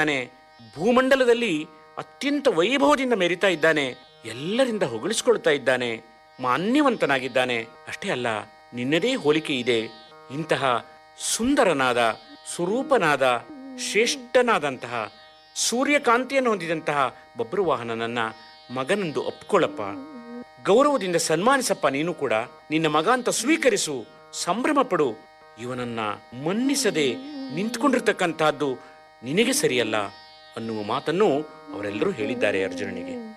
ಇದ್ದಾನೆ ಭೂಮಂಡಲದಲ್ಲಿ ಅತ್ಯಂತ ವೈಭವದಿಂದ ಮೆರಿತಾ ಇದ್ದಾನೆ ಎಲ್ಲರಿಂದ ಹೊಗಳಿಸ್ಕೊಳ್ತಾ ಇದ್ದಾನೆ ಮಾನ್ಯವಂತನಾಗಿದ್ದಾನೆ ಅಷ್ಟೇ ಅಲ್ಲ ನಿನ್ನದೇ ಹೋಲಿಕೆ ಇದೆ ಇಂತಹ ಸುಂದರನಾದ ಸ್ವರೂಪನಾದ ಶ್ರೇಷ್ಠನಾದಂತಹ ಸೂರ್ಯಕಾಂತಿಯನ್ನು ಹೊಂದಿದಂತಹ ಬಬ್ರುವಾಹನನನ್ನ ಮಗನೆಂದು ಒಪ್ಕೊಳ್ಳಪ್ಪ ಗೌರವದಿಂದ ಸನ್ಮಾನಿಸಪ್ಪ ನೀನು ಕೂಡ ನಿನ್ನ ಮಗ ಅಂತ ಸ್ವೀಕರಿಸು ಸಂಭ್ರಮ ಪಡು ಇವನನ್ನ ಮನ್ನಿಸದೆ ನಿಂತ್ಕೊಂಡಿರ್ತಕ್ಕಂತಹದ್ದು ನಿನಗೆ ಸರಿಯಲ್ಲ ಅನ್ನುವ ಮಾತನ್ನು ಅವರೆಲ್ಲರೂ ಹೇಳಿದ್ದಾರೆ ಅರ್ಜುನನಿಗೆ